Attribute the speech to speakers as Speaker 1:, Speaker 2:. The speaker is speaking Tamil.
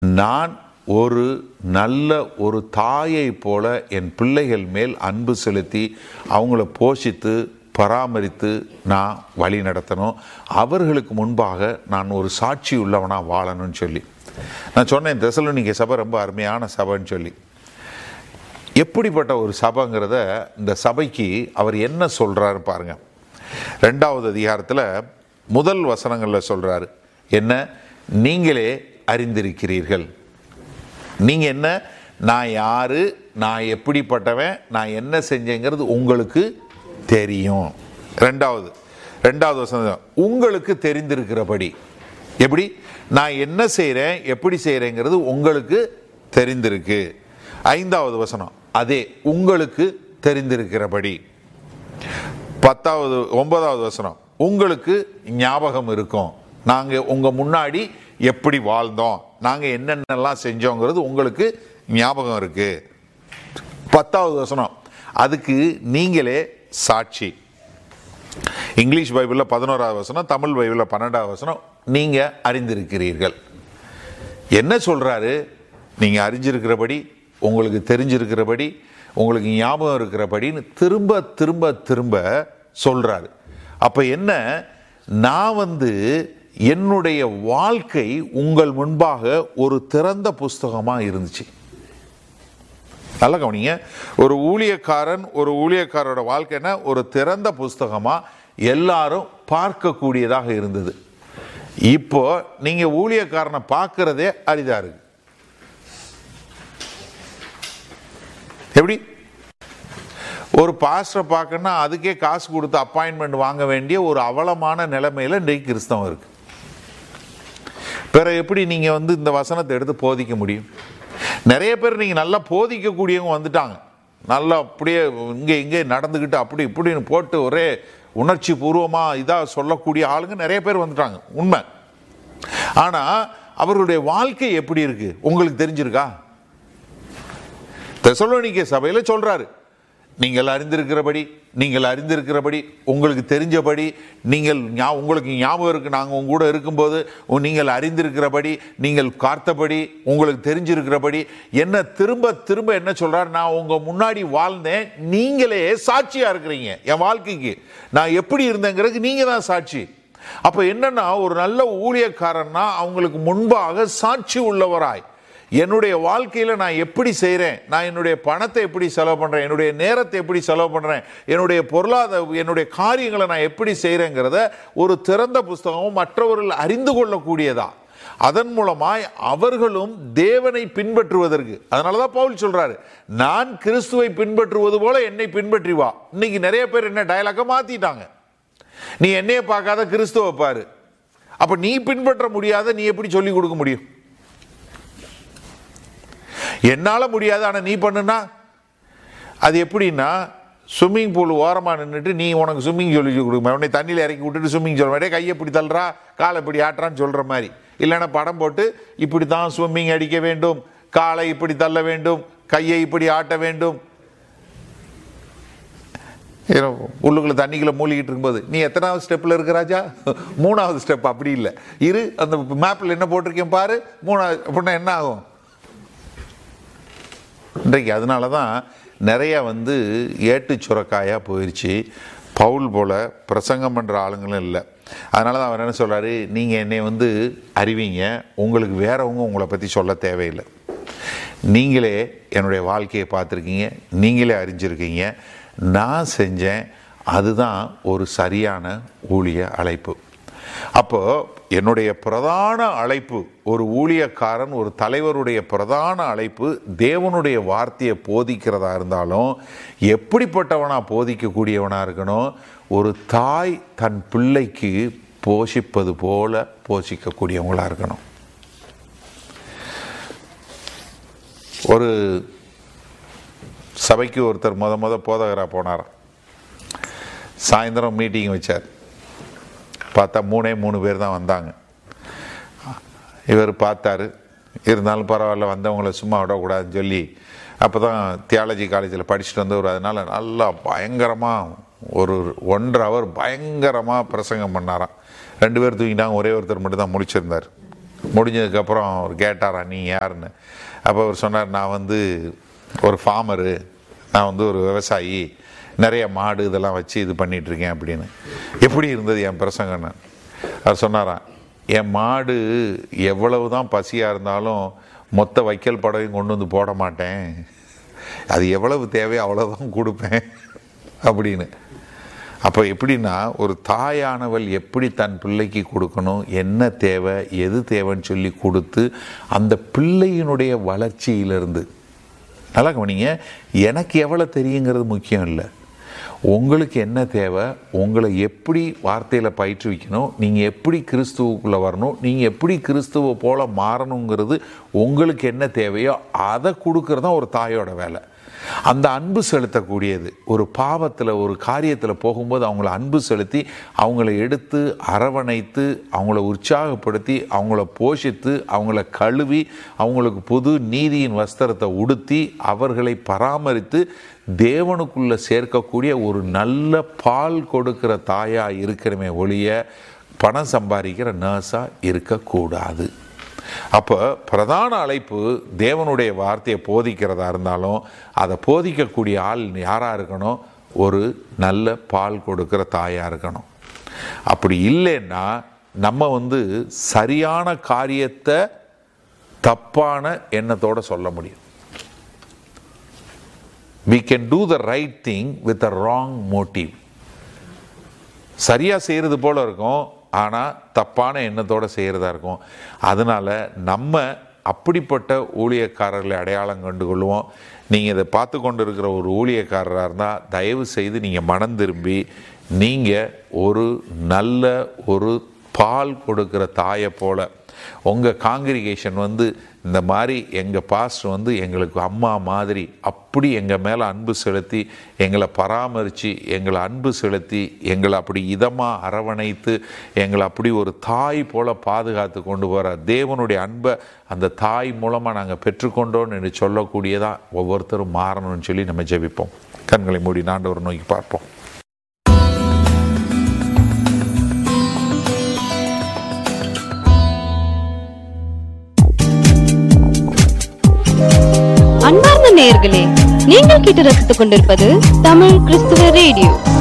Speaker 1: நான் ஒரு நல்ல ஒரு தாயை போல என் பிள்ளைகள் மேல் அன்பு செலுத்தி அவங்கள போஷித்து பராமரித்து நான் வழி நடத்தணும் அவர்களுக்கு முன்பாக நான் ஒரு சாட்சி உள்ளவனாக வாழணும்னு சொல்லி நான் சொன்னேன் தெசலோனிக்க சபை ரொம்ப அருமையான சபைன்னு சொல்லி எப்படிப்பட்ட ஒரு சபைங்கிறத இந்த சபைக்கு அவர் என்ன சொல்றாரு பாருங்க ரெண்டாவது அதிகாரத்தில் முதல் வசனங்களில் சொல்றாரு என்ன நீங்களே அறிந்திருக்கிறீர்கள் நீங்க என்ன நான் யாரு நான் எப்படிப்பட்டவன் நான் என்ன செஞ்சேங்கிறது உங்களுக்கு தெரியும் ரெண்டாவது ரெண்டாவது வசனம் உங்களுக்கு தெரிந்திருக்கிறபடி எப்படி நான் என்ன செய்கிறேன் எப்படி செய்கிறேங்கிறது உங்களுக்கு தெரிந்திருக்கு ஐந்தாவது வசனம் அதே உங்களுக்கு தெரிந்திருக்கிறபடி பத்தாவது ஒன்பதாவது வசனம் உங்களுக்கு ஞாபகம் இருக்கும் நாங்கள் உங்கள் முன்னாடி எப்படி வாழ்ந்தோம் நாங்கள் என்னென்னலாம் செஞ்சோங்கிறது உங்களுக்கு ஞாபகம் இருக்கு பத்தாவது வசனம் அதுக்கு நீங்களே சாட்சி இங்கிலீஷ் பைபிளில் பதினோராவது வசனம் தமிழ் பைபிளில் பன்னெண்டாவது வசனம் நீங்கள் அறிந்திருக்கிறீர்கள் என்ன சொல்றாரு நீங்க அறிஞ்சிருக்கிறபடி உங்களுக்கு தெரிஞ்சிருக்கிறபடி உங்களுக்கு ஞாபகம் இருக்கிறபடின்னு திரும்ப திரும்ப திரும்ப சொல்றாரு அப்ப என்ன நான் வந்து என்னுடைய வாழ்க்கை உங்கள் முன்பாக ஒரு திறந்த புஸ்தகமா இருந்துச்சு நல்லா கவனிங்க ஒரு ஊழியக்காரன் ஒரு ஊழியக்காரோட வாழ்க்கைன்னா ஒரு திறந்த புஸ்தகமா எல்லாரும் பார்க்கக்கூடியதாக இருந்தது இப்போ நீங்க ஊழியக்காரனை பார்க்கறதே அரிதா இருக்கு எப்படி ஒரு பாஸ்டரை பார்க்கணும்னா அதுக்கே காசு கொடுத்து அப்பாயின்மெண்ட் வாங்க வேண்டிய ஒரு அவலமான நிலைமையில இன்றைக்கு கிறிஸ்தவம் இருக்கு பிற எப்படி நீங்க வந்து இந்த வசனத்தை எடுத்து போதிக்க முடியும் நிறைய பேர் நீங்க நல்லா போதிக்கக்கூடியவங்க வந்துட்டாங்க நல்லா அப்படியே இங்கே இங்கே நடந்துக்கிட்டு அப்படி இப்படின்னு போட்டு ஒரே உணர்ச்சி பூர்வமா இதாக சொல்லக்கூடிய ஆளுங்க நிறைய பேர் வந்துட்டாங்க உண்மை ஆனா அவர்களுடைய வாழ்க்கை எப்படி இருக்கு உங்களுக்கு தெரிஞ்சிருக்கா தெசலோனிக்க சபையில சொல்றாரு நீங்கள் அறிந்திருக்கிறபடி நீங்கள் அறிந்திருக்கிறபடி உங்களுக்கு தெரிஞ்சபடி நீங்கள் ஞா- உங்களுக்கு ஞாபகம் இருக்கு நாங்கள் உங்க கூட இருக்கும்போது உ- நீங்கள் அறிந்திருக்கிறபடி நீங்கள் பார்த்தபடி உங்களுக்கு தெரிஞ்சிருக்கிறபடி என்ன திரும்ப திரும்ப என்ன சொல்றாரு நான் உங்க முன்னாடி வாழ்ந்தேன் நீங்களே சாட்சியா இருக்கிறீங்க என் வாழ்க்கைக்கு நான் எப்படி இருந்தேங்கிறதுக்கு நீங்க தான் சாட்சி அப்ப என்னன்னா ஒரு நல்ல ஊழியக்காரன்னா அவங்களுக்கு முன்பாக சாட்சி உள்ளவராய் என்னுடைய வாழ்க்கையில் நான் எப்படி செய்கிறேன் நான் என்னுடைய பணத்தை எப்படி செலவு பண்ணுறேன் என்னுடைய நேரத்தை எப்படி செலவு பண்ணுறேன் என்னுடைய பொருளாதார என்னுடைய காரியங்களை நான் எப்படி செய்கிறேங்கிறத ஒரு திறந்த புஸ்தகமும் மற்றவர்கள் அறிந்து கொள்ளக்கூடியதா அதன் மூலமாய் அவர்களும் தேவனை பின்பற்றுவதற்கு அதனால தான் பவுல் சொல்றாரு நான் கிறிஸ்துவை பின்பற்றுவது போல என்னை பின்பற்றி வா இன்னைக்கு நிறைய பேர் என்ன டயலாக மாத்திட்டாங்க நீ என்னைய பார்க்காத கிறிஸ்துவை பாரு அப்ப நீ பின்பற்ற முடியாத நீ எப்படி சொல்லி கொடுக்க முடியும் என்னால முடியாது ஆனா நீ பண்ணுனா அது எப்படின்னா ஸ்விம்மிங் பூல் ஓரமாக நின்றுட்டு நீ உனக்கு ஸ்விம்மிங் சொல்லி கொடுக்க உடனே தண்ணியில் இறக்கி விட்டுட்டு ஸ்விம்மிங் சொல்ல மாதிரி கையை இப்படி தள்ளுறா காலை இப்படி ஆட்டுறான்னு சொல்கிற மாதிரி இல்லைன்னா படம் போட்டு இப்படி தான் ஸ்விம்மிங் அடிக்க வேண்டும் காலை இப்படி தள்ள வேண்டும் கையை இப்படி ஆட்ட வேண்டும் ஏன்னா, உள்ளுக்குள்ள தண்ணிக்குள்ள மூழ்கிட்டு இருக்கும்போது நீ எத்தனாவது ஸ்டெப்பில் இருக்க ராஜா மூணாவது ஸ்டெப் அப்படி இல்லை இரு அந்த மேப்பில் என்ன போட்டிருக்கேன் பாரு மூணாவது அப்படின்னா என்ன ஆகும் இன்றைக்கு அதனால தான் நிறைய வந்து ஏட்டு சுரக்காயாக போயிடுச்சு பவுல் போல பிரசங்கம் பண்ணுற ஆளுங்களும் இல்லை அதனால தான் அவர் என்ன சொல்றாரு நீங்கள் என்னை வந்து அறிவீங்க உங்களுக்கு வேறவங்க உங்களை பற்றி சொல்ல தேவையில்லை நீங்களே என்னுடைய வாழ்க்கையை பார்த்துருக்கீங்க நீங்களே அறிஞ்சிருக்கீங்க நான் செஞ்சேன் அதுதான் ஒரு சரியான ஊழிய அழைப்பு அப்போ என்னுடைய பிரதான அழைப்பு ஒரு ஊழியக்காரன் ஒரு தலைவருடைய பிரதான அழைப்பு தேவனுடைய வார்த்தையை போதிக்கிறதா இருந்தாலும் எப்படிப்பட்டவனா போதிக்கக்கூடியவனா இருக்கணும் ஒரு தாய் தன் பிள்ளைக்கு போஷிப்பது போல போஷிக்கக்கூடியவங்களா இருக்கணும் ஒரு சபைக்கு ஒருத்தர் முத முத போதகராக போனாராம் சாயந்தரம் மீட்டிங் வச்சார் பார்த்தா மூணே மூணு பேர் தான் வந்தாங்க இவர் பார்த்தாரு இருந்தாலும் பரவாயில்ல வந்தவங்கள சும்மா விடக்கூடாதுன்னு சொல்லி அப்போ தான் தியாலஜி காலேஜில் படிச்சுட்டு வந்தவர் அதனால் நல்லா பயங்கரமாக ஒரு ஒன்றரை ஹவர் பயங்கரமாக பிரசங்கம் பண்ணாராம் ரெண்டு பேர் தூங்கிட்டாங்க ஒரே ஒருத்தர் மட்டும் தான் முடிச்சிருந்தார் முடிஞ்சதுக்கப்புறம் அவர் கேட்டாரா நீ யாருன்னு அப்போ அவர் சொன்னார் நான் வந்து ஒரு ஃபார்மரு நான் வந்து ஒரு விவசாயி நிறைய மாடு இதெல்லாம் வச்சு இது பண்ணிட்டு இருக்கேன் அப்படின்னு எப்படி இருந்தது என் பிரசங்கன்னு அவர் சொன்னாராம் என் மாடு எவ்வளவு தான் பசியாக இருந்தாலும் மொத்த வைக்கல் படவையும் கொண்டு வந்து போட மாட்டேன் அது எவ்வளவு தேவையோ அவ்வளோதான் கொடுப்பேன் அப்படின்னு அப்போ எப்படின்னா ஒரு தாயானவள் எப்படி தன் பிள்ளைக்கு கொடுக்கணும் என்ன தேவை எது தேவைன்னு சொல்லி கொடுத்து அந்த பிள்ளையினுடைய வளர்ச்சியிலிருந்து நல்லா கவனிங்க எனக்கு எவ்வளோ தெரியுங்கிறது முக்கியம் இல்லை உங்களுக்கு என்ன தேவை உங்களை எப்படி வார்த்தையில் பயிற்றுவிக்கணும் நீங்கள் எப்படி கிறிஸ்துவுக்குள்ளே வரணும் நீங்கள் எப்படி கிறிஸ்துவை போல மாறணுங்கிறது உங்களுக்கு என்ன தேவையோ அதை கொடுக்கறது தான் ஒரு தாயோட வேலை அந்த அன்பு செலுத்தக்கூடியது ஒரு பாவத்தில் ஒரு காரியத்தில் போகும்போது அவங்கள அன்பு செலுத்தி அவங்கள எடுத்து அரவணைத்து அவங்கள உற்சாகப்படுத்தி அவங்கள போஷித்து அவங்கள கழுவி அவங்களுக்கு புது நீதியின் வஸ்திரத்தை உடுத்தி அவர்களை பராமரித்து தேவனுக்குள்ள சேர்க்கக்கூடிய ஒரு நல்ல பால் கொடுக்கிற தாயா இருக்கிறமே ஒழிய பணம் சம்பாதிக்கிற நர்ஸாக இருக்கக்கூடாது அப்போ பிரதான அழைப்பு தேவனுடைய வார்த்தையை போதிக்கிறதா இருந்தாலும் அதை போதிக்கக்கூடிய ஆள் யாராக இருக்கணும் ஒரு நல்ல பால் கொடுக்கிற தாயாக இருக்கணும் அப்படி இல்லைன்னா நம்ம வந்து சரியான காரியத்தை தப்பான எண்ணத்தோட சொல்ல முடியும் we can do the right thing with a wrong motive சரியாக செய்கிறது போல இருக்கும் ஆனால் தப்பான எண்ணத்தோட செய்கிறதா இருக்கும் அதனால நம்ம அப்படிப்பட்ட ஊழியக்காரர்களை அடையாளம் கண்டு கொள்வோம் நீங்கள் இதை பார்த்து கொண்டு இருக்கிற ஒரு ஊழியக்காரராக இருந்தால் தயவு செய்து நீங்கள் மனம் திரும்பி நீங்கள் ஒரு நல்ல ஒரு பால் கொடுக்கிற தாயை போல உங்கள் காங்கிரிகேஷன் வந்து இந்த மாதிரி எங்கள் பாஸ்டர் வந்து எங்களுக்கு அம்மா மாதிரி அப்படி எங்கள் மேலே அன்பு செலுத்தி எங்களை பராமரித்து எங்களை அன்பு செலுத்தி எங்களை அப்படி இதமாக அரவணைத்து எங்களை அப்படி ஒரு தாய் போல பாதுகாத்து கொண்டு போகிற தேவனுடைய அன்பை அந்த தாய் மூலமாக நாங்கள் பெற்றுக்கொண்டோன்னு என்று சொல்லக்கூடியதாக ஒவ்வொருத்தரும் மாறணும்னு சொல்லி நம்ம ஜெபிப்போம் கண்களை மூடி நாண்டவர் நோக்கி பார்ப்போம்
Speaker 2: அன்பார்ந்த நேயர்களே நீங்கள் கேட்டு ரசித்துக் கொண்டிருப்பது தமிழ் கிறிஸ்துவ ரேடியோ